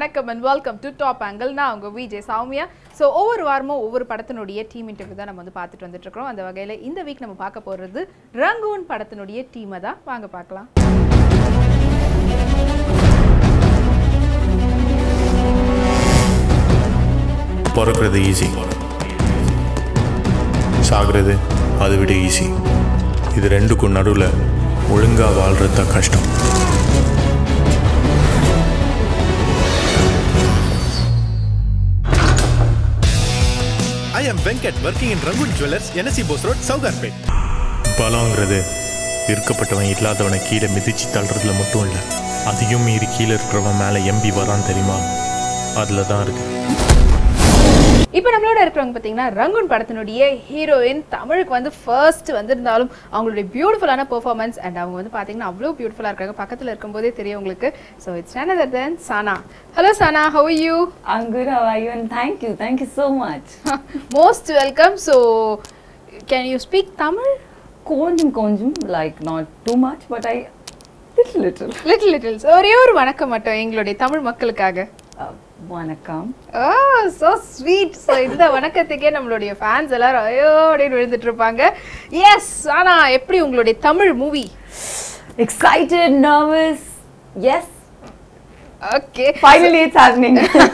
வணக்கம் and welcome to top angle நான் உங்க விஜய் சௌமியா ஸோ ஒவ்வொரு வாரமும் ஒவ்வொரு படத்தினுடைய டீம் இன்டர்வியூ தான் நம்ம வந்து பார்த்துட்டு வந்துட்டு இருக்கோம் அந்த வகையில் இந்த வீக் நம்ம பார்க்க போறது ரங்கூன் படத்தினுடைய டீமை தான் வாங்க பார்க்கலாம் பிறக்கிறது ஈஸி சாகிறது அதை விட ஈஸி இது ரெண்டுக்கும் நடுவில் ஒழுங்காக வாழ்கிறது தான் கஷ்டம் I am Venkat working in Rangoon Jewelers, NSC Bose Road, Saugarpet. பலங்கிறது இருக்கப்பட்டவன் இல்லாதவனை கீழே மிதிச்சு தள்ளுறதுல மட்டும் இல்லை அதையும் மீறி கீழே இருக்கிறவன் மேலே எம்பி வரான் தெரியுமா அதில் தான் இருக்குது இப்போ நம்மளோட இருக்கிறவங்க பார்த்தீங்கன்னா ரங்கூன் படத்தினுடைய ஹீரோயின் தமிழுக்கு வந்து ஃபர்ஸ்ட் வந்திருந்தாலும் அவங்களுடைய பியூட்டிஃபுல்லான பெர்ஃபார்மன்ஸ் அண்ட் அவங்க வந்து பார்த்தீங்கன்னா அவ்வளோ பியூட்டிஃபுல்லாக இருக்காங்க பக்கத்தில் இருக்கும்போதே தெரியும் உங்களுக்கு so it's another than Sana hello Sana how you I'm good. How are you? And thank you. Thank you so much. Most welcome so can you speak Tamil Konjum konjum, like not too much, but I little little. Little littles ஒரே ஒரு வணக்கம் மட்டும் எங்களுடைய தமிழ் மக்களுக்காக Uh, வணக்கம் ஓ so sweet so இந்த வணக்கத்துக்கே நம்மளுடைய fans எல்லாரும் ஐயோ அப்படின்னு விழுந்துட்டு இருப்பாங்க எஸ் ஆனா எப்படி உங்களுடைய Tamil movie Excited, nervous. Yes, okay finally it's happening.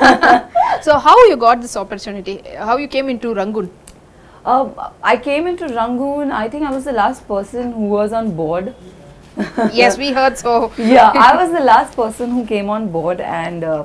So how you got this opportunity how you came in to Rangoon uh, I came into Rangoon. I think I was the last person who was on board. Yes we heard so yeah, I was the last person who came on board, and uh,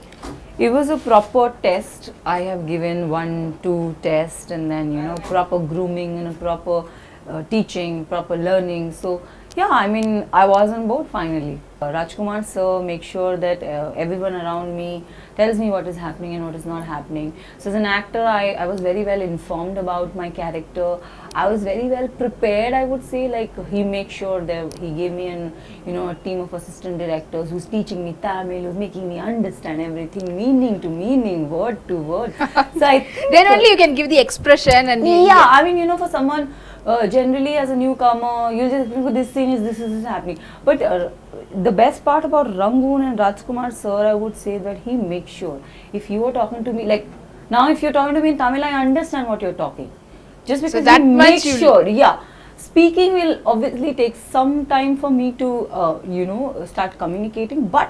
it was a proper test. I have given one, two tests, and then you know proper grooming and a proper uh, teaching, proper learning. So yeah, I mean I was on board finally. Uh, Rajkumar sir makes sure that uh, everyone around me tells me what is happening and what is not happening. So as an actor, I, I was very well informed about my character. I was very well prepared. I would say like he makes sure that he gave me an you know a team of assistant directors who's teaching me Tamil, who's making me understand everything, meaning to meaning, word to word. so I think then only you can give the expression and yeah, I mean, you know, for someone uh, generally as a newcomer, you just think this scene is this, this is happening. But uh, the best part about Rangoon and Rajkumar sir, I would say that he makes sure if you are talking to me like now, if you're talking to me in Tamil, I understand what you're talking. Just because that he much makes you- sure, yeah. Speaking will obviously take some time for me to, uh, you know, start communicating, but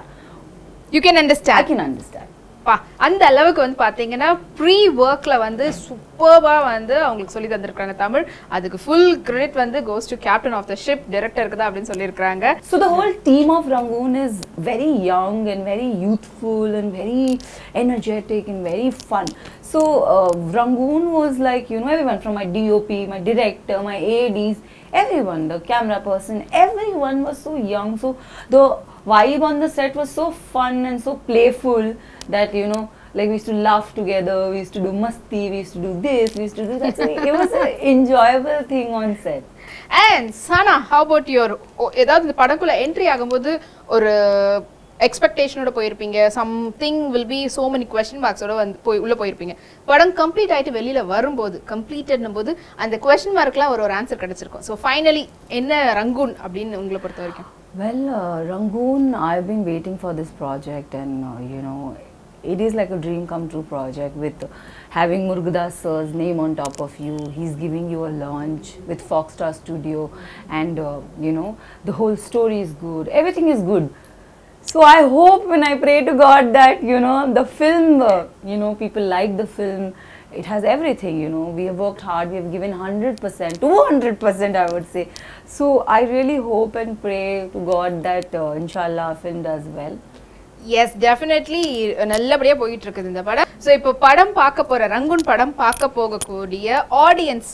you can I understand can understand. பா அந்த அளவுக்கு வந்து பாத்தீங்கன்னா pre ஒர்க்ல வந்து சூப்பர்பா வந்து அவங்களுக்கு சொல்லி தந்திருக்காங்க தமிழ் அதுக்கு ஃபுல் கிரெடிட் வந்து goes to captain of the ship டைரக்டருக்கு தான் அப்படின்னு சொல்லியிருக்காங்க So the whole team of Rangoon is very young and very youthful and very energetic and very fun. So uh, Rangoon was like you know everyone from my DOP, my director, my ADs, everyone, the camera person, everyone was so young. So the vibe on the set was so fun and so playful that you know. Like we used to laugh together, we used to do masti, we used to do this, we used to do that. So it was an enjoyable thing on set. And Sana how about your ஏதாவது இந்த படக்குள்ள entry ஆகும்போது ஒரு எக்ஸ்பெக்டேஷனோட போயிருப்பீங்க something will be so many question மார்க்ஸோட வந்து போய் உள்ள போயிருப்பீங்க படம் கம்ப்ளீட் ஆயிட்டு வெளியில வரும்போது கம்ப்ளீட்டட்னும் போது அந்த கொஸ்டின் மார்க்லாம் ஒரு ஒரு ஆன்சர் கிடைச்சிருக்கும் ஸோ ஃபைனலி என்ன ரங்கூன் அப்படின்னு உங்களை பொறுத்த வரைக்கும் Well, uh, Rangoon, I've been waiting for this project, and uh, you know, it is like a dream come true project with having Murugadas sir's name on top of you. He's giving you a launch with Foxstar Studio, and uh, you know, the whole story is good. Everything is good. So I hope when I pray to God that you know the film, uh, you know, people like the film. It has everything, you know. We have worked hard. We have given hundred percent, two hundred percent, I would say. So I really hope and pray to God that, uh, inshallah, our film does well. Yes definitely நல்லபடியா போயிட்டு இருக்குது இந்த படம் so இப்போ படம் பார்க்க போற Rangoon படம் பார்க்க போகக்கூடிய ஆடியன்ஸ்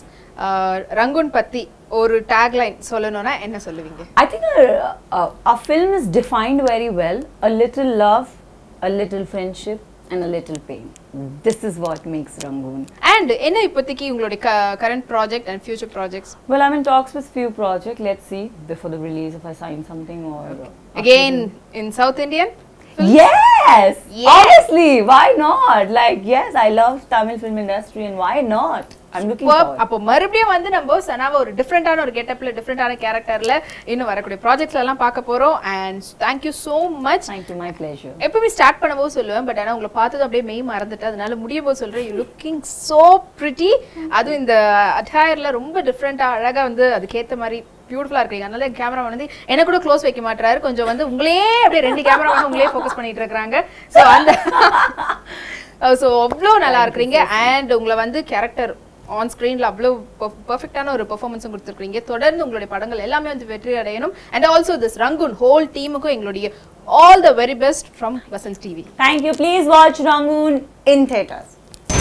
ரங்கூன் பத்தி ஒரு டேக்லைன் சொல்லணும்னா என்ன சொல்லுவீங்க I think our, uh, our film is defined very well. A little love, a little friendship, and a little pain. This is what makes Rangoon. And என்ன இப்போதைக்கு உங்களுடைய current project and future projects Well, I'm in talks with few projects. Let's see before the release if I sign something or. uh, after again the- in south Indian film? Yes! Yes. Honestly, why not? Like, yes, I love Tamil film industry and why not? I'm looking Superb. forward. அப்போ மறுபடியும் வந்து நம்ம சனாவை ஒரு டிஃப்ரெண்டான ஒரு கெட்டப்ல டிஃப்ரெண்டான கேரக்டர்ல இன்னும் வரக்கூடிய ப்ராஜெக்ட்ஸ்ல எல்லாம் பார்க்க போறோம் and thank you so much Thank you, my pleasure. எப்பவுமே ஸ்டார்ட் பண்ணும்போது சொல்லுவேன் பட் ஆனா உங்களை பார்த்தது அப்படியே மெய் மறந்துட்டு அதனால முடியும் போது சொல்றேன் யூ லுக்கிங் சோ பிரிட்டி அதுவும் இந்த அட்டையர்ல ரொம்ப டிஃப்ரெண்டா அழகா வந்து அதுக்கேத்த மாதிரி பியூட்டிஃபுல்லா இருக்கீங்க அதனால என் கேமரா வந்து எனக்கு கூட க்ளோஸ் வைக்க மாட்டாரு கொஞ்சம் வந்து உங்களே அப்படியே ரெண்டு கேமரா வந்து உங்களே ஃபோக்கஸ் பண்ணிட்டு இருக்காங்க ஸோ அந்த ஸோ அவ்வளோ நல்லா இருக்கிறீங்க அண்ட் உங்களை வந்து கேரக்டர் ஆன் ஸ்க்ரீனில் அவ்வளோ பர்ஃபெக்டான ஒரு பெர்ஃபார்மன்ஸும் கொடுத்துருக்கீங்க தொடர்ந்து உங்களுடைய படங்கள் எல்லாமே வந்து வெற்றி அடையணும் and also this Rangoon whole டீமுக்கும் எங்களுடைய all the very best from Vasanth TV Thank you. Please watch Rangoon in theaters.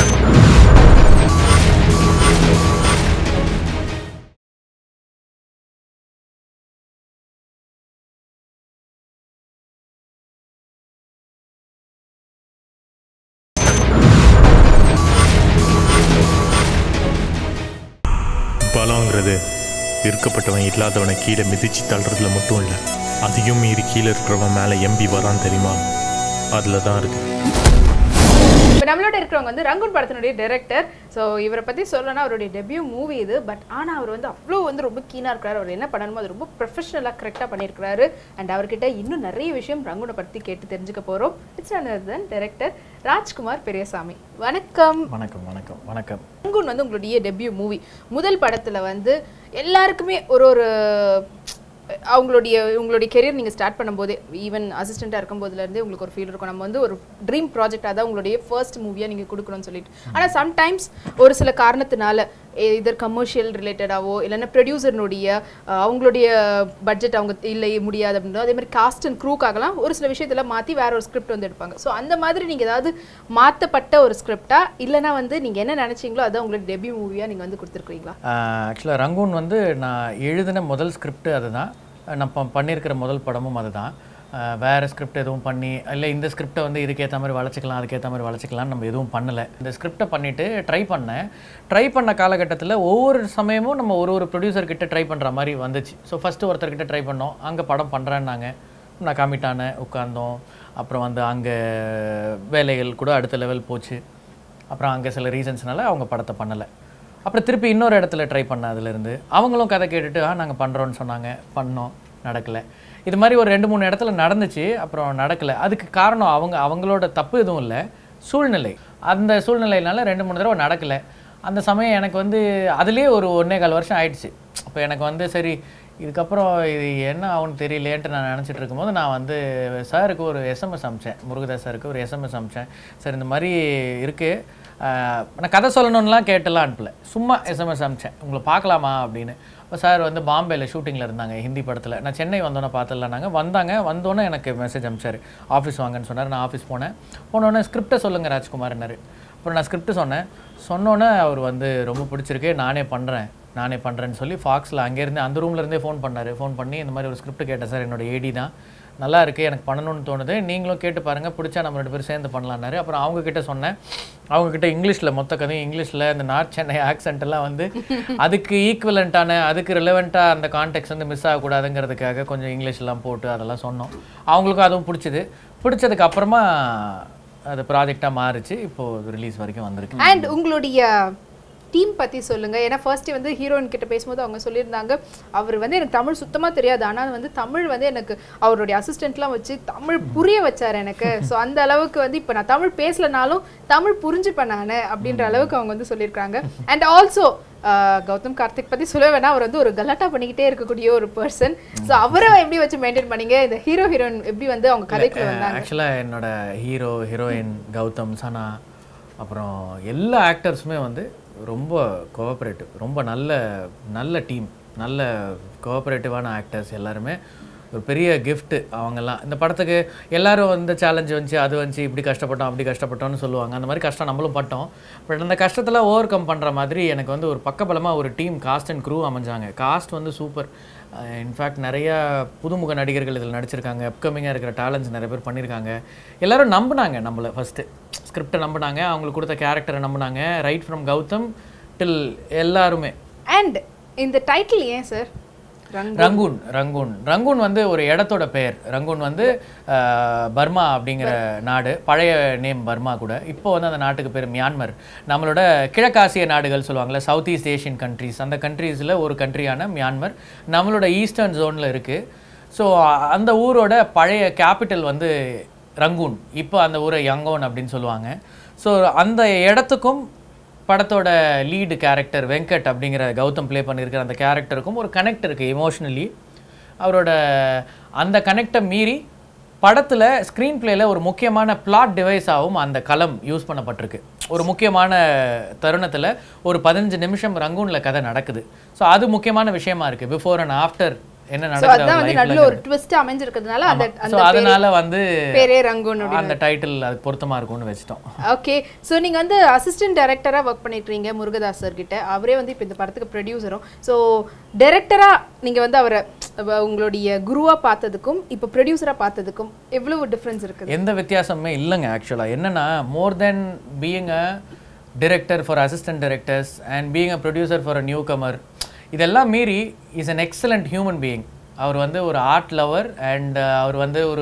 பலங்கிறது இருக்கப்பட்டவன் இல்லாதவனை கீழே மிதிச்சு தள்ளுறதுல மட்டும் இல்லை அதையும் மீறி கீழே இருக்கிறவன் மேலே எம்பி வரான் தெரியுமா அதில் தான் இருக்குது இப்போ நம்மளோட இருக்கிறவங்க வந்து ரங்குன் படத்தினுடைய டைரக்டர் ஸோ இவரை பற்றி சொல்லணும்னா அவருடைய டெபியூ மூவி இது பட் ஆனால் அவர் வந்து அவ்வளோ வந்து ரொம்ப கீனாக இருக்கிறாரு அவர் என்ன பண்ணணுமோ அது ரொம்ப ப்ரொஃபஷனலாக கரெக்டாக பண்ணியிருக்கிறாரு அண்ட் அவர்கிட்ட இன்னும் நிறைய விஷயம் ரங்குனை பற்றி கேட்டு தெரிஞ்சுக்க போகிறோம் it's then director Rajkumar Periyasamy வணக்கம் வணக்கம் வணக்கம் வணக்கம் ரங்குன் வந்து உங்களுடைய டெபியூ மூவி முதல் படத்தில் வந்து எல்லாருக்குமே ஒரு ஒரு அவங்களுடைய உங்களுடைய கெரியர் நீங்கள் ஸ்டார்ட் பண்ணும்போதே ஈவன் அசிஸ்டண்ட்டாக இருக்கும்போதுலேருந்தே உங்களுக்கு ஒரு ஃபீல் இருக்கும் நம்ம வந்து ஒரு ட்ரீம் ப்ராஜெக்டாக தான் உங்களுடைய ஃபர்ஸ்ட் மூவியாக நீங்கள் கொடுக்கணும்னு சொல்லிட்டு ஆனால் சம்டைம்ஸ் ஒரு சில காரணத்தினால இதர் கமர்ஷியல் ரிலேட்டடாவோ இல்லைன்னா ப்ரொடியூசர்னுடைய அவங்களுடைய பட்ஜெட் அவங்க இல்லை முடியாது அப்படின்றதோ அதே மாதிரி காஸ்ட் அண்ட் க்ரூக்காகலாம் ஒரு சில விஷயத்துல மாற்றி வேற ஒரு ஸ்கிரிப்ட் வந்து எடுப்பாங்க ஸோ அந்த மாதிரி நீங்கள் ஏதாவது மாற்றப்பட்ட ஒரு ஸ்கிரிப்டா இல்லைன்னா வந்து நீங்கள் என்ன நினைச்சீங்களோ அதான் உங்களுக்கு டெபியூ மூவியாக நீங்கள் வந்து கொடுத்துருக்கீங்களா ஆக்சுவலாக ரங்கூன் வந்து நான் எழுதின முதல் ஸ்கிரிப்ட் அதுதான் நான் ப- பண்ணியிருக்கிற முதல் படமும் அதுதான் ஆஹ் வேற ஸ்கிரிப்ட் எதுவும் பண்ணி இல்லை இந்த ஸ்கிரிப்டை வந்து இதுக்கேற்ற மாதிரி வளச்சிக்கலாம் அதுக்கேற்ற மாதிரி வளச்சிக்கலாம்னு நம்ம எதுவும் பண்ணலை இந்த ஸ்கிரிப்டை பண்ணிவிட்டு ட்ரை பண்ணேன் ட்ரை பண்ண காலகட்டத்தில் ஒவ்வொரு சமயமும் நம்ம ஒரு ஒரு ப்ரொடியூசர் கிட்ட ட்ரை பண்ணுற மாதிரி வந்துச்சு ஸோ ஃபஸ்ட்டு ஒருத்தர்கிட்ட ட்ரை பண்ணோம் அங்கே படம் பண்ணுறேன்னாங்க நான் கமிட் ஆனேன் உட்காந்தோம் அப்புறம் வந்து அங்கே வேலைகள் கூட அடுத்த லெவல் போச்சு அப்புறம் அங்கே சில ரீசன்ஸ்னால அவங்க படத்தை பண்ணலை அப்புறம் திருப்பி இன்னொரு இடத்துல ட்ரை பண்ணேன் அதுலேருந்து அவங்களும் கதை கேட்டுட்டு ஆ நாங்கள் பண்ணுறோன்னு சொன்னாங்க பண்ணோம் நடக்கலை இது மாதிரி ஒரு ரெண்டு மூணு இடத்துல நடந்துச்சு அப்புறம் நடக்கலை அதுக்கு காரணம் அவங்க அவங்களோட தப்பு எதுவும் இல்லை சூழ்நிலை அந்த சூழ்நிலையினால ரெண்டு மூணு தடவை நடக்கலை அந்த சமயம் எனக்கு வந்து அதுலேயே ஒரு ஒன்றே கால் வருஷம் ஆயிடுச்சு அப்போ எனக்கு வந்து சரி இதுக்கப்புறம் இது என்ன ஆகும்னு தெரியலேன்ட்டு நான் நினச்சிட்டு இருக்கும்போது நான் வந்து சாருக்கு ஒரு எஸ்எம்எஸ் அமிச்சேன் முருகதாஸ் சாருக்கு ஒரு எஸ்எம்எஸ் அமிச்சேன் சார் இந்த மாதிரி இருக்குது நான் கதை சொல்லணும்லாம் கேட்டெல்லாம் அனுப்பல சும்மா எஸ்எம்எஸ் அமிச்சேன் உங்களை பார்க்கலாமா அப்படின்னு அப்போ சார் வந்து பாம்பேயில் ஷூட்டிங்கில் இருந்தாங்க ஹிந்தி படத்தில் நான் சென்னை வந்தோன்னே பார்த்துடலான்னாங்க வந்தாங்க வந்தோன்னே எனக்கு மெசேஜ் அமிச்சார் ஆஃபீஸ் வாங்கன்னு சொன்னார் நான் ஆஃபீஸ் போனேன் போனோடனே ஸ்கிரிப்டை சொல்லுங்கள் ராஜ்குமார்னாரு அப்புறம் நான் ஸ்கிரிப்ட் சொன்னேன் சொன்னோன்னே அவர் வந்து ரொம்ப பிடிச்சிருக்கு நானே பண்ணுறேன் நானே பண்ணுறேன்னு சொல்லி ஃபாக்ஸில் அங்கேருந்து அந்த ரூம்ல இருந்தே ஃபோன் பண்ணார் ஃபோன் பண்ணி இந்த மாதிரி ஒரு ஸ்கிரிப்ட் கேட்டேன் சார் என்னோட ஏடி தான் நல்லா இருக்கு எனக்கு பண்ணணும்னு தோணுது நீங்களும் கேட்டு பாருங்கள் பிடிச்சா நம்ம ரெண்டு பேரும் சேர்ந்து பண்ணலான்னாரு அப்புறம் அவங்க கிட்ட சொன்னேன் அவங்க கிட்ட இங்கிலீஷில் மொத்த கதையும் இங்கிலீஷில் இந்த நார்த் சென்னை ஆக்சென்ட் எல்லாம் வந்து அதுக்கு ஈக்குவலண்ட்டான அதுக்கு ரிலவெண்ட்டாக அந்த கான்டெக்ட் வந்து மிஸ் ஆகக்கூடாதுங்கிறதுக்காக கொஞ்சம் இங்கிலீஷ்லாம் போட்டு அதெல்லாம் சொன்னோம் அவங்களுக்கும் அதுவும் பிடிச்சிது பிடிச்சதுக்கு அப்புறமா அது ப்ராஜெக்டாக மாறுச்சு இப்போது ரிலீஸ் வரைக்கும் வந்திருக்கு அண்ட் உங்களுடைய டீம் பத்தி சொல்லுங்க ஏன்னா ஃபர்ஸ்ட் வந்து ஹீரோயின் கிட்ட பேசும்போது அவங்க சொல்லியிருந்தாங்க அவர் வந்து எனக்கு தமிழ் சுத்தமா தெரியாது ஆனா வந்து தமிழ் வந்து எனக்கு அவருடைய அசிஸ்டன்ட்லாம் வச்சு தமிழ் புரிய வச்சார் எனக்கு ஸோ அந்த அளவுக்கு வந்து இப்போ நான் தமிழ் பேசலனாலும் தமிழ் புரிஞ்சுப்பேன் நான் அப்படின்ற அளவுக்கு அவங்க வந்து சொல்லியிருக்காங்க அண்ட் ஆல்சோ கௌதம் கார்த்திக் பத்தி சொல்ல வேணா அவர் வந்து ஒரு கலாட்டா பண்ணிக்கிட்டே இருக்கக்கூடிய ஒரு பர்சன் ஸோ அவரை எப்படி வச்சு மெயின்டைன் பண்ணீங்க இந்த ஹீரோ ஹீரோயின் எப்படி வந்து அவங்க கதைக்குள்ள வந்தாங்க ஆக்சுவலாக என்னோட ஹீரோ ஹீரோயின் கௌதம் சனா அப்புறம் எல்லா ஆக்டர்ஸுமே வந்து ரொம்ப கோஆப்ரேட்டிவ் ரொம்ப நல்ல நல்ல டீம் நல்ல கோஆப்ரேட்டிவான ஆக்டர்ஸ் எல்லாருமே ஒரு பெரிய gift அவங்கெல்லாம் இந்த படத்துக்கு எல்லாரும் வந்து சேலஞ்சு வந்துச்சு அது வந்துச்சு இப்படி கஷ்டப்பட்டோம் அப்படி கஷ்டப்பட்டோம்னு சொல்லுவாங்க அந்த மாதிரி கஷ்டம் நம்மளும் பட்டோம் பட் அந்த கஷ்டத்தில் ஓவர் கம் பண்ணுற மாதிரி எனக்கு வந்து ஒரு பக்கபலமாக ஒரு டீம் காஸ்ட் அண்ட் க்ரூ அமைஞ்சாங்க காஸ்ட் வந்து சூப்பர் இன்ஃபேக்ட் நிறைய புதுமுக நடிகர்கள் இதில் நடிச்சிருக்காங்க அப்கமிங்காக இருக்கிற டேலண்ட்ஸ் நிறைய பேர் பண்ணியிருக்காங்க எல்லாரும் நம்பினாங்க நம்மளை ஃபஸ்ட்டு ஸ்கிரிப்டை நம்பினாங்க அவங்களுக்கு கொடுத்த கேரக்டரை நம்பினாங்க ரைட் ஃப்ரம் கௌதம் டில் எல்லாருமே அண்ட் இந்த டைட்டில் ஏன் சார் ரங்கூன் ரங்கூன் ரங்கூன் வந்து ஒரு இடத்தோட பெயர் ரங்கூன் வந்து அஹ், பர்மா அப்படிங்கிற நாடு பழைய நேம் பர்மா கூட இப்போ வந்து அந்த நாட்டுக்கு பேர் மியான்மர் நம்மளோட கிழக்காசிய நாடுகள் சொல்லுவாங்கல்ல சவுத் ஈஸ்ட் ஏஷியன் கண்ட்ரீஸ் அந்த கண்ட்ரீஸில் ஒரு கண்ட்ரியான மியான்மர் நம்மளோட ஈஸ்டர்ன் ஜோனில் இருக்குது ஸோ அந்த ஊரோட பழைய கேபிட்டல் வந்து ரங்கூன் இப்போ அந்த ஊரை யங்கோன் அப்படின்னு சொல்லுவாங்க ஸோ அந்த இடத்துக்கும் படத்தோட லீடு கேரக்டர் வெங்கட் அப்படிங்கிற கௌதம் ப்ளே பண்ணியிருக்கிற அந்த கேரக்டருக்கும் ஒரு கனெக்ட் இருக்குது எமோஷ்னலி அவரோட அந்த கனெக்டை மீறி படத்தில் ஸ்க்ரீன் பிளேல ஒரு முக்கியமான பிளாட் டிவைஸாகவும் அந்த களம் யூஸ் பண்ணப்பட்டிருக்கு ஒரு முக்கியமான தருணத்தில் ஒரு பதினஞ்சு நிமிஷம் ரங்கூனில் கதை நடக்குது ஸோ அது முக்கியமான விஷயமா இருக்குது பிஃபோர் அண்ட் ஆஃப்டர் என்ன சோ நடக்குது அதான் அவர் வந்து லைஃப்ல நடுவுல ஒரு ட்விஸ்ட் அமைஞ்சிருக்கிறதுனால அந்த ஸோ அந்த அதனால வந்து பேரே ரங்கூன் அந்த டைட்டில் அது பொருத்தமா இருக்கும்னு வச்சிட்டோம் ஓகே சோ நீங்க வந்து அசிஸ்டன்ட் டைரக்டரா ஒர்க் பண்ணிட்டு முருகதாஸ் சார் கிட்ட அவரே வந்து இப்போ இந்த படத்துக்கு ப்ரொடியூசரும் ஸோ டைரக்டரா நீங்க வந்து அவரை அவ- உங்களுடைய குருவா பார்த்ததுக்கும் இப்போ ப்ரொடியூசரா பார்த்ததுக்கும் எவ்வளவு டிஃபரன்ஸ் இருக்குது எந்த வித்தியாசமுமே இல்லைங்க ஆக்சுவலாக என்னன்னா more then being a director for assistant directors and being a producer for a newcomer இதெல்லாம் மீறி is an excellent human being அவர் வந்து ஒரு ஆர்ட் லவர் அண்ட் அவர் வந்து ஒரு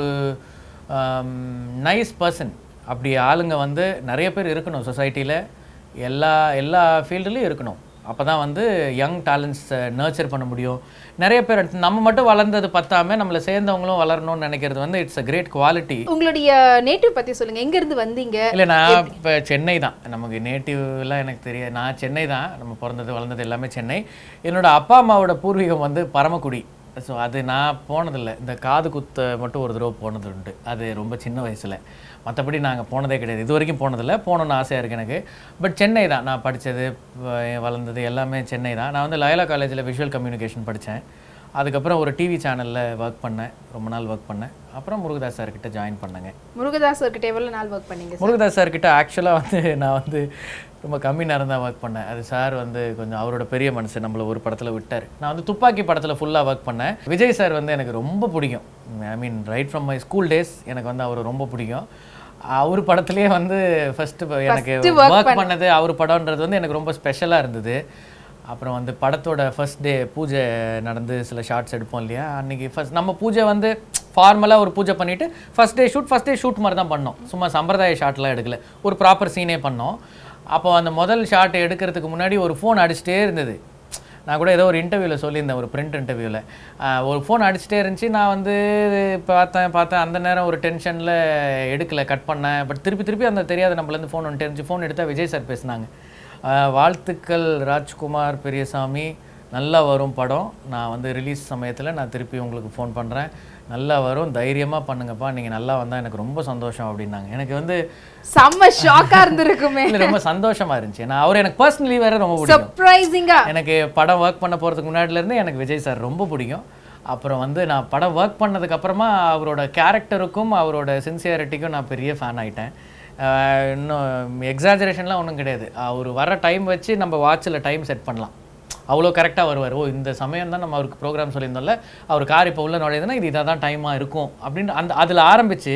நைஸ் பர்சன் அப்படி ஆளுங்க வந்து நிறைய பேர் இருக்கணும் சொசைட்டியில் எல்லா எல்லா ஃபீல்டுலேயும் இருக்கணும் அப்போ தான் வந்து யங் டேலண்ட்ஸை நர்ச்சர் பண்ண முடியும் நிறைய பேர் நம்ம மட்டும் வளர்ந்தது பத்தாம நம்மளை சேர்ந்தவங்களும் வளரணும்னு நினைக்கிறது வந்து it's a great quality native நேட்டிவ் பத்தி சொல்லுங்க எங்க இருந்து வந்தீங்க இல்லை நான் இப்போ சென்னை தான் நமக்கு நேட்டிவ்லாம் எனக்கு தெரியாது நான் சென்னை தான் நம்ம பிறந்தது வளர்ந்தது எல்லாமே சென்னை என்னோட அப்பா அம்மாவோட பூர்வீகம் வந்து பரமக்குடி ஸோ அது நான் போனதில்லை இந்த காது குத்த மட்டும் ஒரு தடவை போனது உண்டு அது ரொம்ப சின்ன வயசில் மற்றபடி நாங்கள் போனதே கிடையாது இது வரைக்கும் போனதில்லை போகணுன்னு ஆசையாக இருக்குது எனக்கு பட் சென்னை தான் நான் படித்தது வளர்ந்தது எல்லாமே சென்னை தான் நான் வந்து லயலா காலேஜில் விஷுவல் கம்யூனிகேஷன் படித்தேன் அதுக்கப்புறம் ஒரு டிவி சேனலில் ஒர்க் பண்ணேன் ரொம்ப நாள் ஒர்க் பண்ணேன் அப்புறம் முருகதாஸ் சார்கிட்ட ஜாயின் பண்ணேங்க முருகதாஸ் சார் கிட்ட எவ்வளவு நாள் ஒர்க் பண்ணீங்க முருகதாஸ் சார் கிட்ட ஆக்சுவலாக வந்து நான் வந்து ரொம்ப கம்மி நேரம் தான் ஒர்க் பண்ணேன் அது சார் வந்து கொஞ்சம் அவரோட பெரிய மனசு நம்மளை ஒரு படத்தில் விட்டார் நான் வந்து துப்பாக்கி படத்தில் ஃபுல்லாக ஒர்க் பண்ணேன் விஜய் சார் வந்து எனக்கு ரொம்ப பிடிக்கும் I mean right from my school days எனக்கு வந்து அவர் ரொம்ப பிடிக்கும் அவர் படத்துலேயே வந்து ஃபஸ்ட்டு எனக்கு First work ஒர்க் பண்ணது அவர் படம்ன்றது வந்து எனக்கு ரொம்ப ஸ்பெஷலாக இருந்தது அப்புறம் வந்து படத்தோட ஃபர்ஸ்ட் டே பூஜை நடந்து சில ஷார்ட்ஸ் எடுப்போம் இல்லையா அன்னைக்கு ஃபர்ஸ்ட் நம்ம பூஜை வந்து ஃபார்மலாக ஒரு பூஜை பண்ணிவிட்டு first day shoot first day shoot மாதிரி தான் பண்ணோம் சும்மா சம்பிரதாய ஷாட்லாம் எடுக்கல ஒரு ப்ராப்பர் சீனே பண்ணோம் அப்போ அந்த முதல் ஷாட் எடுக்கிறதுக்கு முன்னாடி ஒரு ஃபோன் அடிச்சிட்டே இருந்தது நான் கூட ஏதோ ஒரு இன்டர்வியூவில் சொல்லியிருந்தேன் ஒரு பிரிண்ட் இன்டர்வியூவில் ஒரு ஃபோன் அடிச்சிட்டே இருந்துச்சு நான் வந்து பார்த்தேன் பார்த்தேன் அந்த நேரம் ஒரு டென்ஷனில் எடுக்கல கட் பண்ணேன் பட் திருப்பி திருப்பி அந்த தெரியாத நம்மளேருந்து ஃபோன் வந்துட்டு இருந்துச்சு ஃபோன் எடுத்தால் விஜய் சார் பேசுனாங்க ஆஹ் வாழ்த்துக்கள் ராஜ்குமார் பெரியசாமி நல்லா வரும் படம் நான் வந்து ரிலீஸ் சமயத்தில் நான் திருப்பி உங்களுக்கு ஃபோன் பண்ணுறேன் நல்லா வரும் தைரியமாக பண்ணுங்கப்பா நீங்கள் நல்லா வந்தால் எனக்கு ரொம்ப சந்தோஷம் அப்படின்னாங்க எனக்கு வந்து செம்ம ஷாக்கா இருந்திருக்குமே இல்ல, ரொம்ப சந்தோஷமா இருந்துச்சு நான் அவர் எனக்கு பர்சனலி வேற ரொம்ப பிடிக்கும் சர்ப்ரைசிங்கா எனக்கு படம் ஒர்க் பண்ண போகிறதுக்கு முன்னாடிலேருந்து எனக்கு விஜய் சார் ரொம்ப பிடிக்கும் அப்புறம் வந்து நான் படம் ஒர்க் பண்ணதுக்கு அப்புறமா அவரோட கேரக்டருக்கும் அவரோட சின்சியாரிட்டிக்கும் நான் பெரிய ஃபேன் ஆயிட்டேன் ஆஹ் இன்னும் எக்ஸாஜரேஷன்லாம் ஒன்றும் கிடையாது அவர் வர டைம் வச்சு நம்ம வாட்சில் டைம் செட் பண்ணலாம் அவ்வளோ கரெக்டாக வருவார் ஓ இந்த சமயம் தான் நம்ம அவருக்கு ப்ரோக்ராம் சொல்லியிருந்தோம்ல அவர் கார் இப்போ உள்ள நுழையுதுன்னா இது இதாக தான் டைமாக இருக்கும் அப்படின்னு அந்த அதில் ஆரம்பித்து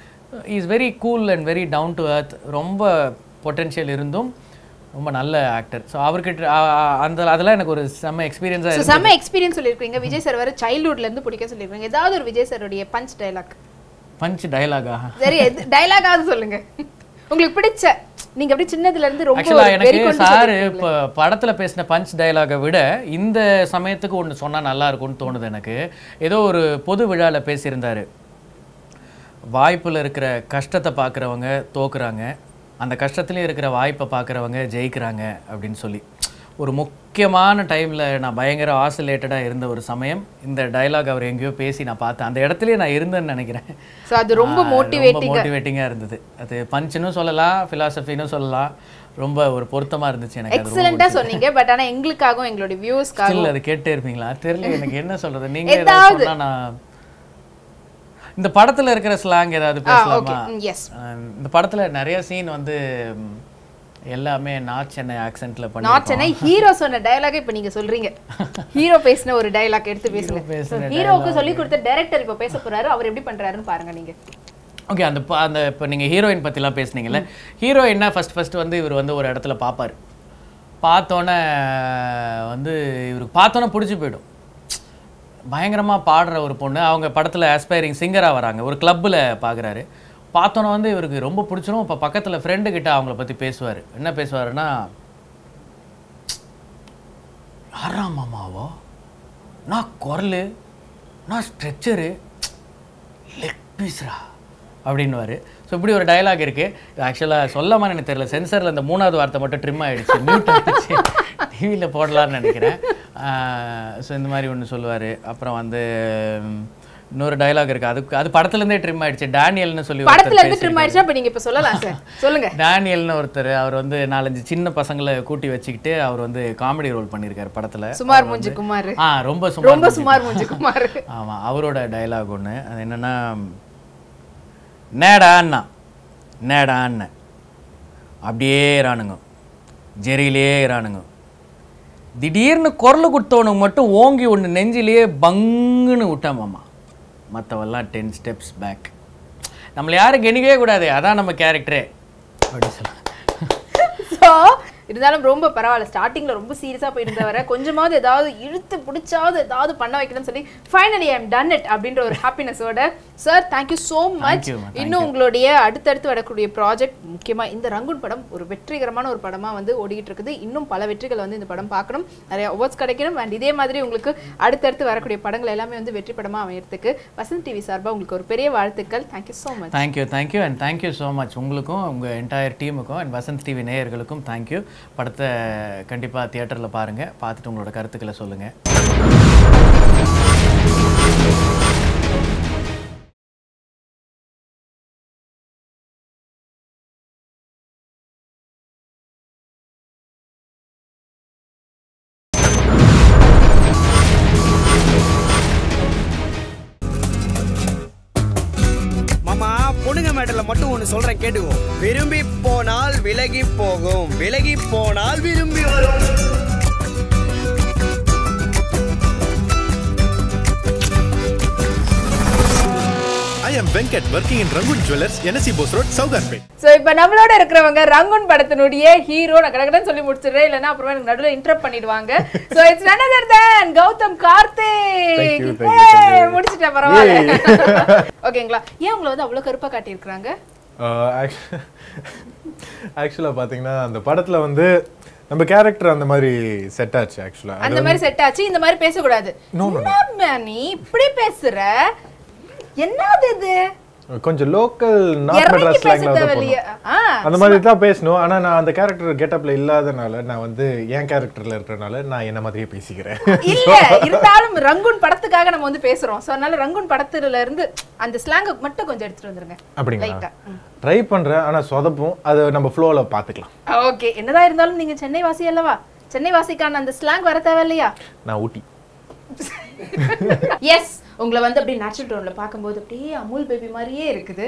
is very cool and very down to earth ரொம்ப பொட்டென்ஷியல் இருந்தும் ரொம்ப நல்ல ஆக்டர் ஸோ அவர்கிட்ட அ- அ- அந்த அதெல்லாம் எனக்கு ஒரு செம்ம எக்ஸ்பீரியன்ஸாக ஸோ செம்ம எக்ஸ்பீரியன்ஸ் சொல்லியிருக்கீங்க விஜய் சார் வேற childhoodல இருந்து பிடிக்க சொல்லியிருக்கீங்க ஏதாவது ஒரு விஜய் சாருடைய பஞ்ச் டைலாக் பஞ்ச் டயலாகா சரி டைலாகாவது சொல்லுங்க உங்களுக்கு பிடிச்ச நீங்க அப்படியே சின்னதுல இருந்து ரொம்ப ஆக்சுவலாக ஒரு வெறி எனக்கு கொண்டு சார் சொல்லியிருக்கீங்க. இப்போ படத்தில் பேசின பஞ்ச் டயலாகை விட இந்த சமயத்துக்கு ஒன்று சொன்னால் நல்லா இருக்கும்னு தோணுது எனக்கு ஏதோ ஒரு பொது விழாவில் பேசியிருந்தாரு வாய்ப்பில் இருக்கிற கஷ்டத்தை பார்க்குறவங்க தோக்குறாங்க அந்த கஷ்டத்துலேயும் இருக்கிற வாய்ப்பை பார்க்குறவங்க ஜெயிக்கிறாங்க அப்படின்னு சொல்லி ஒரு முக்கியமான டைமில் நான் பயங்கர ஆசிலேட்டடாக இருந்த ஒரு சமயம் இந்த டயலாக் அவர் எங்கேயோ பேசி நான் பார்த்தேன் அந்த இடத்துலயே நான் இருந்தேன்னு நினைக்கிறேன் So அது ரொம்ப மோட்டிவேட்டிங் மோட்டிவேட்டிங்காக இருந்தது அது பஞ்சுன்னு சொல்லலாம் ஃபிலாசபின்னு சொல்லலாம் ரொம்ப ஒரு பொருத்தமா இருந்துச்சு எனக்கு அது ரொம்ப எக்ஸலண்டா சொன்னீங்க பட் ஆனா எங்களுக்காகவும் எங்களுடைய வியூஸ்க்காகவும் ஸ்டில் அது கேட்டே இருப்பீங்களா தெரியல எனக்கு என்ன சொல்றது நீங்க ஏதாவது ஏதாவது. சொன்னா நான் இந்த படத்துல இருக்கிற ஸ்லாங் ஏதாவது ஓகே பேசலாமா எஸ் அஹ் இந்த படத்துல நிறைய சீன் வந்து ம், எல்லாமே நார்த் சென்னை ஆக்சென்ட்ல பண்ணி நாட் சென்னை ஹீரோ சொன்ன டயலாக் இப்ப நீங்க சொல்றீங்க ஹீரோ பேசின ஒரு டயலாக் எடுத்து பேசுங்க பேசின ஹீரோக்கு சொல்லி கொடுத்த டைரக்டர் இப்ப பேச போறாரு அவர் எப்படி பண்றாருன்னு பாருங்க நீங்க ஓகே அந்த ப- அந்த இப்போ நீங்கள் ஹீரோயின் பற்றிலாம் பேசுனீங்கல்ல ஹீரோயின்னா ஃபர்ஸ்ட் ஃபர்ஸ்ட் வந்து இவர் வந்து ஒரு இடத்துல பார்ப்பார் பார்த்தோன்னே வந்து இவருக்கு பார்த்தோன்னே பிடிச்சி போயிடும் பயங்கரமாக பாடுற ஒரு பொண்ணு அவங்க படத்தில் ஆஸ்பைரிங் சிங்கராக வராங்க ஒரு கிளப்பில் பார்க்குறாரு பார்த்தோன்னே வந்து இவருக்கு ரொம்ப பிடிச்சிரும் இப்போ பக்கத்தில் ஃப்ரெண்டு கிட்ட அவங்கள பற்றி பேசுவார் என்ன பேசுவாருன்னா யாரா மாமாவோ நான் குரல் நான் ஸ்ட்ரெச்சரு லெக் பீஸ்ரா அப்படின்னுவாரு ஸோ இப்படி ஒரு டயலாக் இருக்குது ஆக்சுவலாக சொல்லாமல் எனக்கு தெரியல சென்சரில் இந்த மூணாவது வார்த்தை மட்டும் ட்ரிம் ஆகிடுச்சு மியூட் ஆகிடுச்சு டிவியில் போடலான்னு நினைக்கிறேன் ஸோ இந்த மாதிரி ஒன்று சொல்லுவார் அப்புறம் வந்து ம், இன்னொரு டயலாக் இருக்குது அதுக்கு அது படத்துலேருந்தே ட்ரிம் ஆயிடுச்சு டேனியல்னு சொல்லி ஒருத்தர் படத்துல இருந்து ட்ரிம் பேசியிருக்காரு. ஆயிடுச்சா இப்ப நீங்க இப்ப சொல்லலாம் சார் சொல்லுங்க டேனியல்னு ஒருத்தர் அவர் வந்து நாலஞ்சு சின்ன பசங்களை கூட்டி வச்சுக்கிட்டு அவர் வந்து காமெடி ரோல் பண்ணியிருக்காரு படத்துல சுமார் அவர் மூஞ்சி வந்து- குமார் ஆ ரொம்ப சுமார் ரொம்ப சுமார் மூஞ்சி குமார் ஆமா அவரோட டயலாக் ஒன்று அது என்னன்னா நேடா அண்ணா நேடா அண்ணன் அப்படியே இறானுங்க ஜெரியிலே இறானுங்க திடீர்னு குரல் கொடுத்தவனுக்கு மட்டும் ஓங்கி ஒன்று நெஞ்சிலேயே பங்குன்னு விட்டான் மாமா மற்றவெல்லாம் டென் ஸ்டெப்ஸ் பேக் நம்மளை யாரும் கெணிக்கவே கூடாது அதான் நம்ம கேரக்டரே அப்படி சொல்ல ஸோ இருந்தாலும் ரொம்ப பரவாயில்ல ஸ்டார்டிங்ல ரொம்ப சீரியஸா போயிருந்தவரை கொஞ்சமாவது ஏதாவது இழுத்து பிடிச்சாவது ஏதாவது பண்ண வைக்கணும்னு சொல்லி finally I am done it அப்படின்ற ஒரு ஹாப்பினஸோட sir thank you so much you, ma'am. Thank இன்னும் உங்களுடைய அடுத்தடுத்து வரக்கூடிய ப்ராஜெக்ட் முக்கியமா இந்த ரங்குன் படம் ஒரு வெற்றிகரமான ஒரு படமா வந்து ஓடிக்கிட்டு இருக்குது இன்னும் பல வெற்றிகள் வந்து இந்த படம் பார்க்கணும் நிறைய அவார்ட்ஸ் கிடைக்கணும் அண்ட் இதே மாதிரி உங்களுக்கு அடுத்தடுத்து வரக்கூடிய படங்கள் எல்லாமே வந்து வெற்றி படமா அமையறதுக்கு வசந்த் டிவி சார்பா உங்களுக்கு ஒரு பெரிய வாழ்த்துக்கள் thank you so much thank you thank you and thank you so much உங்களுக்கும் உங்கள் என்டையர் டீமுக்கும் அண்ட் வசந்த் டிவி நேயர்களுக்கும் தேங்க்யூ படத்தை கண்டிப்பாக தியேட்டரில் பாருங்கள் பார்த்துட்டு உங்களோட கருத்துக்களை சொல்லுங்கள் மாமா பொண்ணுங்க மேட்டர்ல மட்டும் ஒண்ணு சொல்றேன் கேட்டுக்கோ விரும்பி போனால் விலகி போகும் விலகி போனால் விரும்பி வரும் I am Venkat working in Rangoon Jewelers, NSC Bose Road, Saugarpet. So இப்போ நம்மளோட இருக்கிறவங்க ரங்குன் படத்தினுடைய ஹீரோ நான் கடகடன் சொல்லி முடிச்சிடுறேன் இல்லைன்னா அப்புறமா எனக்கு நடுவில் இன்டரப்ட் பண்ணிடுவாங்க so it's none other than Gautham Karthik you, thank you, thank you. முடிச்சிட்டேன் பரவாயில்ல ஓகேங்களா ஏன் உங்களை வந்து அவ்வளோ கருப்பாக காட்டியிருக்கிறாங்க ஆக்சுவலாக பார்த்தீங்கன்னா அந்த படத்தில் வந்து நம்ம கேரக்டர் அந்த மாதிரி செட் ஆச்சு ஆக்சுவலாக அந்த மாதிரி செட் ஆச்சு இந்த மாதிரி பேசக்கூடாது என்ன நீ இப்படி பேசுற என்னது இது கொஞ்சம் லோக்கல் நார்த் இறங்கி மெட்ராஸ் பேச ஸ்லாங்ல தான் தேவையில்லையே போகணும் ஆ அந்த மாதிரி தான் பேசணும் ஆனா நான் அந்த கேரக்டர் கெட்டப்ல இல்லாதனால நான் வந்து என் கேரக்டர்ல இருக்கிறனால நான் என்ன மாதிரியே பேசிக்கிறேன் இல்ல இருந்தாலும் ரங்குன் படத்துக்காக நம்ம வந்து பேசுறோம் சோ அதனால ரங்குன் படத்துல இருந்து அந்த ஸ்லாங்க மட்டும் கொஞ்சம் எடுத்துட்டு வந்துருங்க அப்படிங்களா லைட்டா ட்ரை பண்றேன் ஆனா சொதப்பும் அது நம்ம ஃப்ளோல பாத்துக்கலாம் ஓகே என்னதான் இருந்தாலும் நீங்க சென்னை வாசி அல்லவா சென்னை வாசிக்கான அந்த ஸ்லாங் வர தேவையில்லையா நான் ஊட்டி எஸ் உங்களை வந்து அப்படியே நேச்சுரல் டோன்ல பார்க்கும்போது அப்படியே அமுல் பேபி மாதிரியே இருக்குது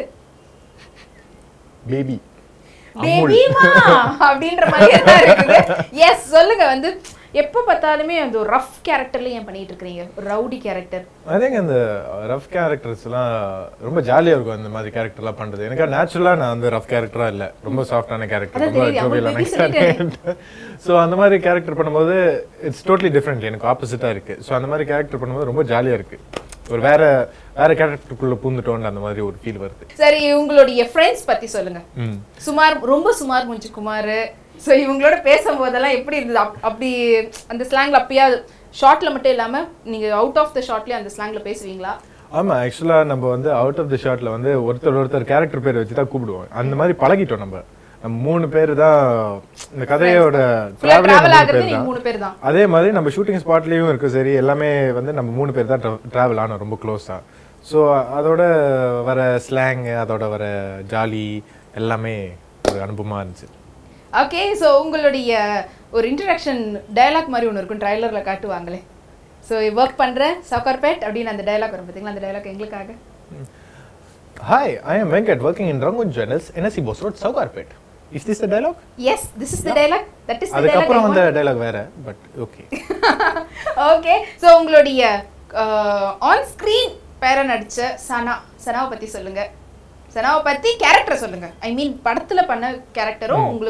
பேபி பேபிமா அப்படின்ற மாதிரியே தான் இருக்குது எஸ் சொல்லுங்க வந்து எப்போ பார்த்தாலுமே அந்த ஒரு ரஃப் கேரக்டர்ல ஏன் பண்ணிட்டு இருக்கீங்க ஒரு ரவுடி கேரக்டர் ஐ திங்க் அந்த ரஃப் கேரக்டர்ஸ்லாம் ரொம்ப ஜாலியா இருக்கும் அந்த மாதிரி கேரக்டர்லாம் பண்றது எனக்கு நேச்சுரலா நான் வந்து ரஃப் கேரக்டரா இல்ல ரொம்ப சாஃப்டான கேரக்டர் அதான் ரொம்ப தெரியுது, அவங்க baby ஜோவியலான ஸோ அந்த மாதிரி கேரக்டர் பண்ணும்போது இட்ஸ் டோட்லி டிஃப்ரெண்ட் எனக்கு ஆப்போசிட்டா இருக்கு ஸோ அந்த மாதிரி கேரக்டர் பண்ணும்போது ரொம்ப ஜாலியா இருக்கு ஒரு வேற வேற கேரக்டருக்குள்ள பூந்துட்டோன்ற அந்த மாதிரி ஒரு ஃபீல் வருது சரி உங்களுடைய ஃப்ரெண்ட்ஸ் பத்தி சொல்லுங்க ம் சுமார் ரொம்ப சுமார் முடிஞ்சு குமார் ஸோ இவங்களோட பேசும்போதெல்லாம் எப்படி இருந்தது அப்- அப்படி அந்த ஸ்லாங்ல அப்பயா ஷார்ட்ல மட்டும் இல்லாம நீங்க அவுட் ஆஃப் த ஷார்ட்லயே அந்த ஸ்லாங்ல பேசுவீங்களா ஆமா ஆக்சுவலா நம்ம வந்து அவுட் ஆஃப் தி ஷாட்ல வந்து ஒருத்தர் ஒருத்தர் கேரக்டர் பேர் வச்சு தான் கூப்பிடுவோம் அந்த மாதிரி பழகிட்டோம் நம்ம நம்ம மூணு பேர் தான் இந்த கதையோட ஃபுல்லா travel-ஏ டிராவல் மூணு ஆகுறது பேர் நீங்க தான். மூணு பேர் தான் அதே மாதிரி நம்ம ஷூட்டிங் ஸ்பாட்லேயும் இருக்கு சரி எல்லாமே வந்து நம்ம மூணு பேர் தான் ட்ராவல் ஆனோம் ரொம்ப க்ளோஸாக ஸோ அதோட வர ஸ்லாங் அதோட வர ஜாலி எல்லாமே ஒரு அனுபவமாக இருந்துச்சு ஓகே ஸோ உங்களுடைய ஒரு இன்ட்ரடக்ஷன் டயலாக் மாதிரி ஒன்று இருக்கும் ட்ரைலரில் காட்டுவாங்களே ஸோ ஒர்க் பண்ணுறேன் சவுகார்பேட் அப்படின்னு அந்த டயலாக் வரும் பார்த்தீங்களா அந்த டயலாக் எங்களுக்காக hi I am Venkat working in Rangoon jewellers NSC Bose road Sowcarpet is this the dialogue yes this is the dialogue that is the அதுக்கப்புறம் டயலாக் வந்த டைலாக் வேற பட் ஓகே ஓகே ஸோ உங்களுடைய ஆன் ஸ்க்ரீன் பேரை நடிச்ச சனா சனாவை பத்தி சொல்லுங்க சனாவை பத்தி கேரக்டர் சொல்லுங்க ஐ மீன் படத்துல பண்ண கேரக்டரும் உங்களுக்கும்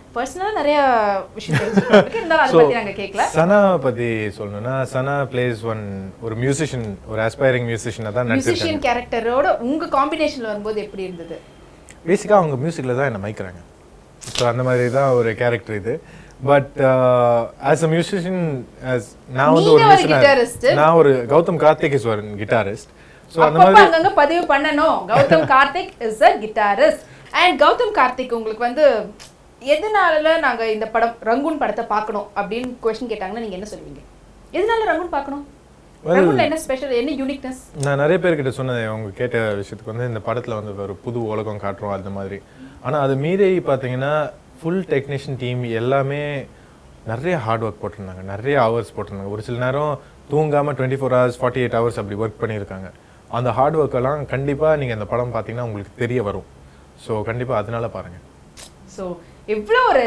பர்சனலா நிறைய விஷயம் தெரிஞ்சுக்கிறதுக்கு இருந்தாலும் அதை பத்தி நாங்க கேட்கல சனா பத்தி சொல்லணும்னா சனா பிளேஸ் ஒன் ஒரு மியூசிஷியன் ஒரு ஆஸ்பைரிங் மியூசிஷியனாக தான் நடிச்சிருக்காங்க மியூசிஷியன் கேரக்டரோட உங்க காம்பினேஷன்ல வரும்போது எப்படி இருந்தது பேசிக்காக அவங்க மியூசிக்கில் தான் என்ன மைக்கிறாங்க ஸோ அந்த மாதிரி தான் ஒரு கேரக்டர் இது பட் ஆஸ் அ மியூசிஷியன் நான் வந்து ஒரு நீங்க ஒரு musician-ஆ- guitarist. நான் ஒரு கௌதம் கார்த்திக் இஸ் ஒரு கிட்டாரிஸ்ட் ஸோ அந்த அப்பப்ப மாதிரி அங்கங்க பதிவு பண்ணணும் Gautham Karthik is a guitarist and Gautham Karthik உங்களுக்கு வந்து எதனால நாங்க இந்த படம் ரங்கூன் படத்தை பார்க்கணும் அப்படின்னு கொஸ்டின் கேட்டாங்கன்னா நீங்க என்ன சொல்லுவீங்க எதனால ரங்கூன் பார்க்கணும் ரங்கூன்ல என்ன ஸ்பெஷல் என்ன யூனிக்னஸ் நான் நிறைய பேர்கிட்ட சொன்னேன் அவங்க கேட்ட விஷயத்துக்கு வந்து இந்த படத்தில் வந்து ஒரு புது உலகம் காட்டுறோம் அந்த மாதிரி ஆனால் அது மீறி பார்த்தீங்கன்னா ஃபுல் டெக்னீஷியன் டீம் எல்லாமே நிறைய ஹார்ட் ஒர்க் போட்டிருந்தாங்க நிறைய ஹவர்ஸ் போட்டிருந்தாங்க ஒரு சில நேரம் தூங்காமல் twenty four hours forty eight hours அப்படி ஒர்க் பண்ணியிருக்காங்க அந்த ஹார்ட் ஒர்க்கெல்லாம் கண்டிப்பாக நீங்கள் இந்த படம் பார்த்தீங்கன்னா உங்களுக்கு தெரிய வரும் ஸோ கண்டிப்பாக அதனால பாருங்கள் ஸோ எவ்வளோ ஒரு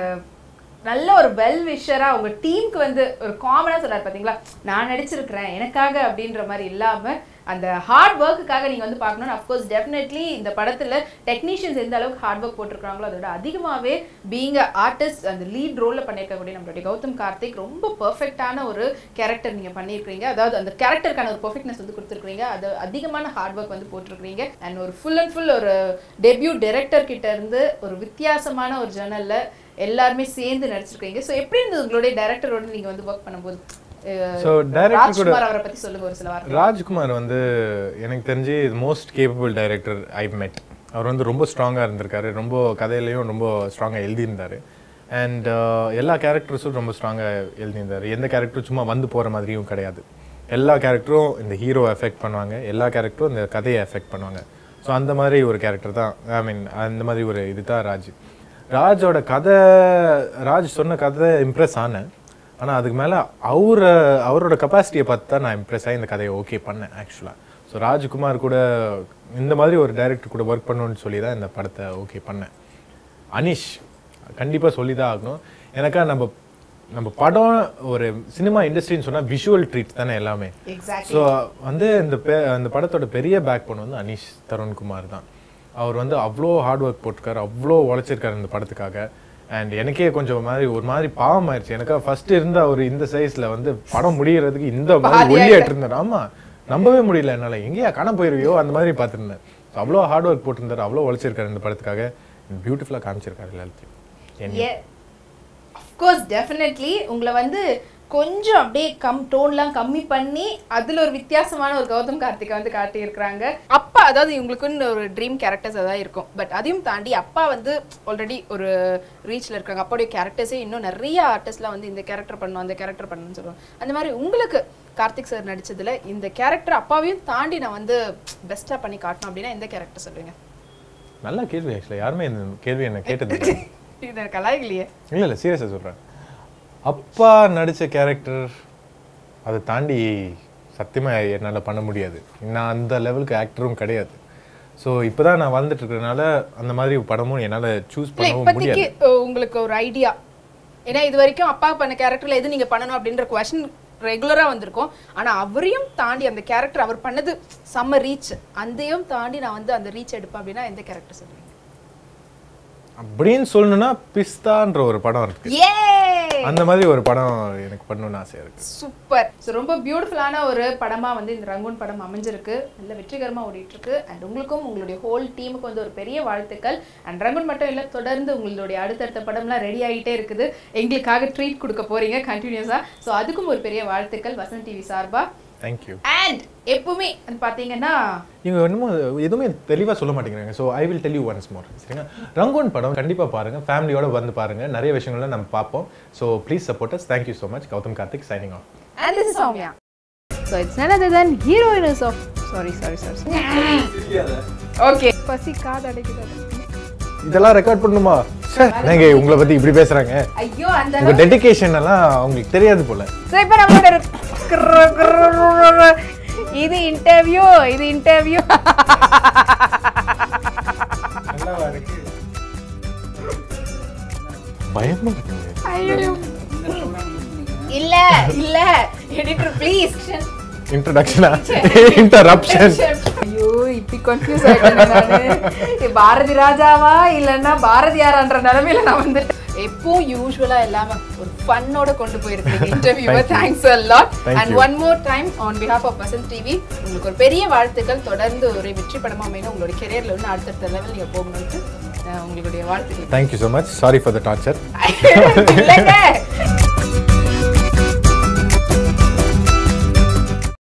நல்ல ஒரு வெல் விஷரா உங்க டீமுக்கு வந்து ஒரு காமனா சொல்றாரு பாத்தீங்களா நான் நடிச்சிருக்கிறேன் எனக்காக அப்படின்ற மாதிரி இல்லாம அந்த ஹார்ட் ஒர்க்குக்காக நீங்க வந்து பார்க்கணும் அஃப்கோர்ஸ் டெஃபினெட்லி இந்த படத்துல டெக்னீஷியன்ஸ் எந்த அளவுக்கு ஹார்ட் ஒர்க் போட்டிருக்காங்களோ அதோட அதிகமாவே பீங் ஆர்டிஸ்ட் அந்த லீட் ரோல்ல பண்ணியிருக்கக்கூடிய நம்மளுடைய கௌதம் கார்த்திக் ரொம்ப பெர்ஃபெக்டான ஒரு கேரக்டர் நீங்க பண்ணியிருக்கீங்க அதாவது அந்த கேரக்டருக்கான ஒரு பெர்ஃபெக்ட்னஸ் வந்து கொடுத்துருக்கீங்க அது அதிகமான ஹார்ட் ஒர்க் வந்து போட்டிருக்கீங்க அண்ட் ஒரு ஃபுல் அண்ட் ஃபுல் ஒரு டெபியூ டைரக்டர் கிட்ட இருந்து ஒரு வித்தியாசமான ஒரு ஜேர்னல்ல எல்லாருமே சேர்ந்து நடிச்சிருக்கீங்க ஸோ எப்படி இருந்தது உங்களுடைய டைரக்டரோட நீங்க வந்து ஒர்க் பண்ணும்போது அஹ், So, director கூட- ராஜ்குமார் அவரை பத்தி சொல்லுங்க ஒரு சில வார்த்தை ராஜ்குமார் வந்து எனக்கு தெரிஞ்சு மோஸ்ட் கேப்பபிள் டைரக்டர் ஐ மெட் அவர் வந்து ரொம்ப ஸ்ட்ராங்காக இருந்திருக்காரு ரொம்ப கதையிலையும் ரொம்ப ஸ்ட்ராங்காக எழுதியிருந்தார் அண்ட் எல்லா கேரக்டர்ஸும் ரொம்ப ஸ்ட்ராங்காக எழுதியிருந்தார் எந்த கேரக்டரும் சும்மா வந்து போகிற மாதிரியும் கிடையாது எல்லா கேரக்டரும் இந்த ஹீரோ எஃபெக்ட் பண்ணுவாங்க எல்லா கேரக்டரும் இந்த கதையை எஃபெக்ட் பண்ணுவாங்க ஸோ அந்த மாதிரி ஒரு கேரக்டர் தான் ஐ மீன் அந்த மாதிரி ஒரு இதுதான் ராஜ் ராஜோட கதை ராஜ் சொன்ன கதை இம்ப்ரெஸ் ஆனேன் ஆனால் அதுக்கு மேலே அவரை அவரோட கெப்பாசிட்டியை பார்த்து தான் நான் இம்ப்ரெஸ் ஆகி இந்த கதையை ஓகே பண்ணேன் ஆக்சுவலாக ஸோ ராஜ்குமார் கூட இந்த மாதிரி ஒரு டைரக்டர் கூட ஒர்க் பண்ணணும்னு சொல்லி தான் இந்த படத்தை ஓகே பண்ணேன் அனிஷ் கண்டிப்பாக சொல்லி தான் ஆகணும் எனக்கா நம்ம நம்ம படம் ஒரு சினிமா இண்டஸ்ட்ரின்னு சொன்னால் விஷுவல் ட்ரீட் தானே எல்லாமே எக்ஸாக்ட்லி ஸோ வந்து இந்த பெ- அந்த படத்தோட பெரிய பேக் போன் வந்து அனீஷ் தருண்குமார் தான் அவர் வந்து அவ்வளோ ஹார்ட் ஒர்க் போட்டிருக்காரு அவ்வளோ உழைச்சிருக்காரு இந்த படத்துக்காக அண்ட் எனக்கே கொஞ்சம் மாதிரி ஒரு மாதிரி பாவம் ஆயிடுச்சு எனக்கு ஃபர்ஸ்ட் இருந்த ஒரு இந்த சைஸ்ல வந்து படம் முடியறதுக்கு இந்த மாதிரி பாதி ஒல்லியாட்டு இருந்தார் ஆமா நம்பவே முடியல என்னால எங்கேயா காண போயிருவியோ அந்த மாதிரி பார்த்துருந்தேன் அவ்வளோ ஹார்ட் ஒர்க் போட்டிருந்தாரு அவ்வளோ உழைச்சிருக்காரு இந்த படத்துக்காக பியூட்டிஃபுல்லாக காமிச்சிருக்காரு எல்லாத்தையும் என்னையும். அஃப்கோர்ஸ் டெஃபினெட்லி உங்களை வந்து கொஞ்சம் அப்படியே கம் டோன்லாம் கம்மி பண்ணி அதுல ஒரு வித்தியாசமான ஒரு கௌதம் கார்த்திகை வந்து காட்டியிருக்கிறாங்க அப்பா அதாவது இவங்களுக்குன்னு ஒரு ட்ரீம் கேரக்டர்ஸ் அதான் இருக்கும் பட் அதையும் தாண்டி அப்பா வந்து ஆல்ரெடி ஒரு ரீச்ல இருக்காங்க அப்பாவுடைய கேரக்டர்ஸே இன்னும் நிறைய ஆர்டிஸ்ட்லாம் வந்து இந்த கேரக்டர் பண்ணணும் அந்த கேரக்டர் பண்ணணும்னு சொல்லுவாங்க அந்த மாதிரி உங்களுக்கு கார்த்திக் சார் நடிச்சதுல இந்த கேரக்டர் அப்பாவையும் தாண்டி நான் வந்து பெஸ்ட்டாக பண்ணி காட்டணும் அப்படின்னா எந்த கேரக்டர் சொல்லுவீங்க நல்ல கேள்வி ஆக்சுவலாக யாருமே இந்த கேள்வி என்ன கேட்டது இல்லை. இது எனக்கு கலாய்கலையே இல்லை இல்லை சீரியஸாக சொல்கிறேன் அப்பா நடித்த கேரக்டர் அதை தாண்டி சத்தியமாக என்னால் பண்ண முடியாது நான் அந்த லெவலுக்கு ஆக்டரும் கிடையாது ஸோ இப்போ தான் நான் வாழ்ந்துட்டு இருக்கிறதுனால அந்த மாதிரி படமும் என்னால் சூஸ் இல்ல பண்ணவும் இப்போதைக்கு முடியாது அஹ், உங்களுக்கு ஒரு ஐடியா ஏன்னா இது வரைக்கும் அப்பா பண்ண கேரக்டர்ல எது நீங்க பண்ணணும் அப்படின்ற கொஸ்டின் ரெகுலரா வந்திருக்கும் ஆனா அவரையும் தாண்டி அந்த கேரக்டர் அவர் பண்ணது செம்ம ரீச் அதையும் தாண்டி நான் வந்து அந்த ரீச் எடுப்பேன் அப்படின்னா எந்த கேரக்டர் சொல்லுவீங்க அப்படின்னு சொல்லணும்னா பிஸ்தான்ற ஒரு படம் இருக்கு ஏ அந்த மாதிரி ஒரு படம் எனக்கு பண்ணணும்னு ஆசையாக இருக்கு சூப்பர் ஸோ ரொம்ப பியூட்டிஃபுல்லான ஒரு படமா வந்து இந்த ரங்கூன் படம் அமைஞ்சிருக்கு நல்ல வெற்றிகரமா ஓடிட்டு இருக்கு அண்ட் உங்களுக்கும் உங்களுடைய ஹோல் டீமுக்கு வந்து ஒரு பெரிய வாழ்த்துக்கள் அண்ட் ரங்கூன் மட்டும் இல்லை தொடர்ந்து உங்களுடைய அடுத்தடுத்த படம்லாம் ரெடி ஆகிட்டே இருக்குது எங்களுக்காக ட்ரீட் கொடுக்க போறீங்க கண்டினியூஸா ஸோ அதுக்கும் ஒரு பெரிய வாழ்த்துக்கள் வசந்த் டிவி சார்பா தேங்க்யூ அண்ட் எப்பவுமே அது பார்த்தீங்கன்னா இவங்க என்னமோ எதுவுமே தெளிவாக சொல்ல மாட்டேங்கிறாங்க so I will tell you once more சரிங்களா ரங்கோன் படம் கண்டிப்பாக பாருங்கள் ஃபேமிலியோட வந்து பாருங்கள் நிறைய விஷயங்கள்லாம் நம்ம பார்ப்போம் so please support us thank you so much Gautham Karthik signing off and this is Soumya. So it's none other than heroines of sorry sorry sorry. sorry. okay. பசி காது அடைக்குது இதெல்லாம் ரெக்கார்ட் பண்ணுமா நீங்க உங்களை பத்தி இப்படி பேசுறாங்க ஐயோ அந்த உங்க டெடிகேஷன் எல்லாம் அவங்களுக்கு தெரியாது போல ஸோ இப்போ நம்மளோட ஒரு குர்ரு குர்ரு இது இன்டர்வியூ இது இன்டர்வியூ பயமா இருக்குங்க இல்ல இல்ல எடிட்டர் ப்ளீஸ் இன்ட்ரடக்ஷனா இன்டரப்ஷன் ஐயோ இப்படி கன்ஃபியூஸ் ஆயிட்டேன் நானு இது பாரதி ராஜாவா இல்லைன்னா பாரதியாரான்ற நிலைமையில நான் வந்துட்டேன் எப்பவும் யூஸ்வலா இல்லாம ஒரு ஃபன்னோட கொண்டு போயிருக்கீங்க இன்டர்வியூவை Thank you. Thanks a lot Thank and you. One more time on behalf of Vasanth TV உங்களுக்கு ஒரு பெரிய வாழ்த்துக்கள் தொடர்ந்து ஒரு வெற்றி படமா அமையணும் உங்களுடைய கெரியர்ல வந்து அடுத்தடுத்த லெவல் நீங்க போகணும்னு அஹ், உங்களுடைய வாழ்த்துக்கள் thank you so much sorry for the torture இல்லைங்க